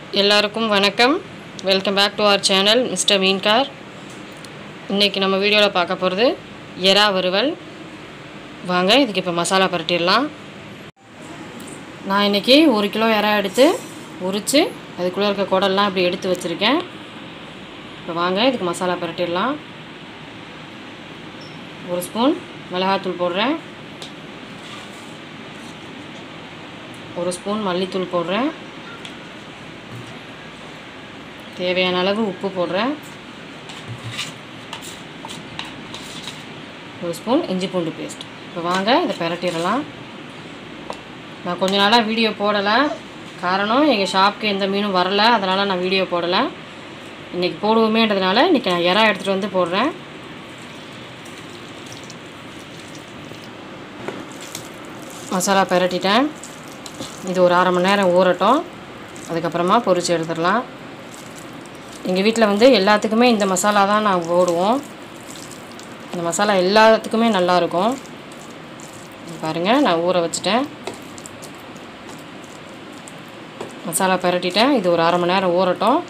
எல்லாருக்கும் வணக்கம் welcome back to our channel mister மீன்கார் இன்றைக்கி நம்ம வீடியோவில் பார்க்க போகிறது எறா வறுவல் வாங்க இதுக்கு இப்போ மசாலா பரட்டிடலாம் நான் இன்றைக்கி ஒரு கிலோ எறா எடுத்து உரித்து அதுக்குள்ளே இருக்க குடல்லாம் இப்படி எடுத்து வச்சுருக்கேன் இப்போ வாங்க இதுக்கு மசாலா பரட்டிடலாம் ஒரு ஸ்பூன் மிளகாத்தூள் போடுறேன் ஒரு ஸ்பூன் மல்லித்தூள் போடுறேன் தேவையான அளவு உப்பு போடுறேன் ஒரு ஸ்பூன் இஞ்சி பூண்டு பேஸ்ட் இப்போ வாங்க இதை பிரட்டிடலாம் நான் கொஞ்ச நாளாக வீடியோ போடலை காரணம் எங்கள் ஷாப்புக்கு எந்த மீனும் வரல அதனால் நான் வீடியோ போடலை இன்றைக்கி போடுவோமேன்றதுனால இன்றைக்கி நான் இறா எடுத்துகிட்டு வந்து போடுறேன் மசாலா பிரட்டிட்டேன் இது ஒரு அரை மணி நேரம் ஊறட்டும் அதுக்கப்புறமா பொரிச்சு எடுத்துடலாம் எங்கள் வீட்டில் வந்து எல்லாத்துக்குமே இந்த மசாலா தான் நான் போடுவோம் இந்த மசாலா எல்லாத்துக்குமே நல்லாயிருக்கும் பாருங்கள் நான் ஊற வச்சுட்டேன் மசாலா பிரட்டிட்டேன் இது ஒரு அரை மணி நேரம் ஊறட்டும்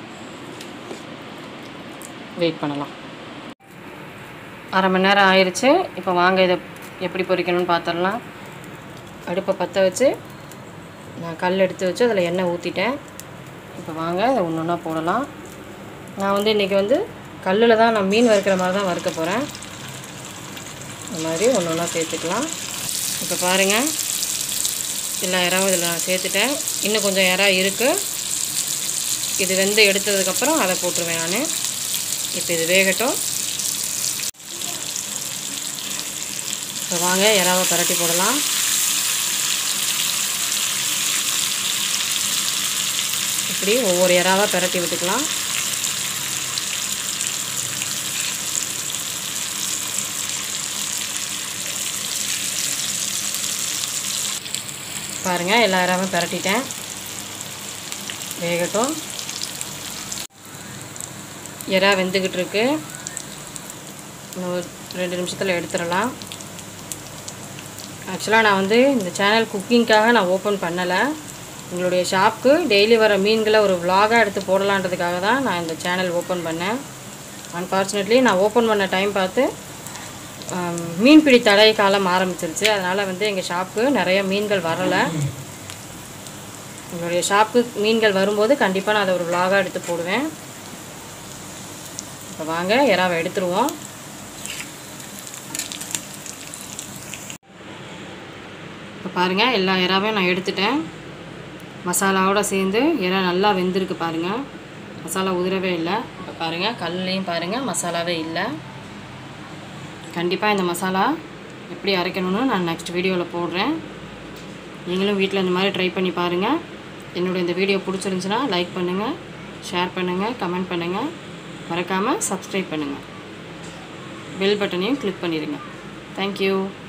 வெயிட் பண்ணலாம் அரை மணி நேரம் ஆயிடுச்சு இப்போ வாங்க இதை எப்படி பொரிக்கணும்னு பார்த்துடலாம் அடுப்பை பற்ற வச்சு நான் கல் எடுத்து வச்சு அதில் எண்ணெய் ஊற்றிட்டேன் இப்போ வாங்க இதை ஒன்று ஒன்றா போடலாம் நான் வந்து இன்றைக்கி வந்து கல்லில் தான் நான் மீன் வறுக்கிற மாதிரி தான் வறுக்க போகிறேன் இந்த மாதிரி ஒன்று ஒன்றா சேர்த்துக்கலாம் இப்போ பாருங்கள் எல்லா இறாவும் இதில் நான் சேர்த்துட்டேன் இன்னும் கொஞ்சம் இறா இருக்குது இது வெந்து எடுத்ததுக்கப்புறம் அதை போட்டுருவேன் நான் இப்போ இது வேகட்டும் இப்போ வாங்க இறாவை பரட்டி போடலாம் இப்படி ஒவ்வொரு இறாவாக பரட்டி விட்டுக்கலாம் பாருங்கள் எல்லா இறாவும் பரட்டிட்டேன் வேகட்டும் இறா வெந்துக்கிட்டு இருக்கு இன்னும் ஒரு ரெண்டு நிமிஷத்தில் எடுத்துடலாம் ஆக்சுவலாக நான் வந்து இந்த சேனல் குக்கிங்க்காக நான் ஓப்பன் பண்ணலை எங்களுடைய ஷாப்புக்கு டெய்லி வர மீன்களை ஒரு விலாகாக எடுத்து போடலான்றதுக்காக தான் நான் இந்த சேனல் ஓப்பன் பண்ணேன் அன்ஃபார்ச்சுனேட்லி நான் ஓப்பன் பண்ண டைம் பார்த்து மீன்பிடி தடை காலம் ஆரம்பிச்சிருச்சு அதனால் வந்து எங்கள் ஷாப்புக்கு நிறைய மீன்கள் வரலை எங்களுடைய ஷாப்புக்கு மீன்கள் வரும்போது கண்டிப்பாக நான் அதை ஒரு விலாகாக எடுத்து போடுவேன் இப்போ வாங்க இறாவை எடுத்துருவோம் இப்போ பாருங்கள் எல்லா இறாவையும் நான் எடுத்துட்டேன் மசாலாவோடு சேர்ந்து இறா நல்லா வெந்திருக்கு பாருங்கள் மசாலா உதிரவே இல்லை இப்போ பாருங்கள் கல்லையும் பாருங்கள் மசாலாவே இல்லை கண்டிப்பாக இந்த மசாலா எப்படி அரைக்கணும்னு நான் நெக்ஸ்ட் வீடியோவில் போடுறேன் நீங்களும் வீட்டில் இந்த மாதிரி ட்ரை பண்ணி பாருங்கள் என்னோடய இந்த வீடியோ பிடிச்சிருந்துச்சுன்னா லைக் பண்ணுங்கள் ஷேர் பண்ணுங்கள் கமெண்ட் பண்ணுங்கள் மறக்காமல் சப்ஸ்கிரைப் பண்ணுங்கள் பெல் பட்டனையும் கிளிக் பண்ணிடுங்க தேங்க்யூ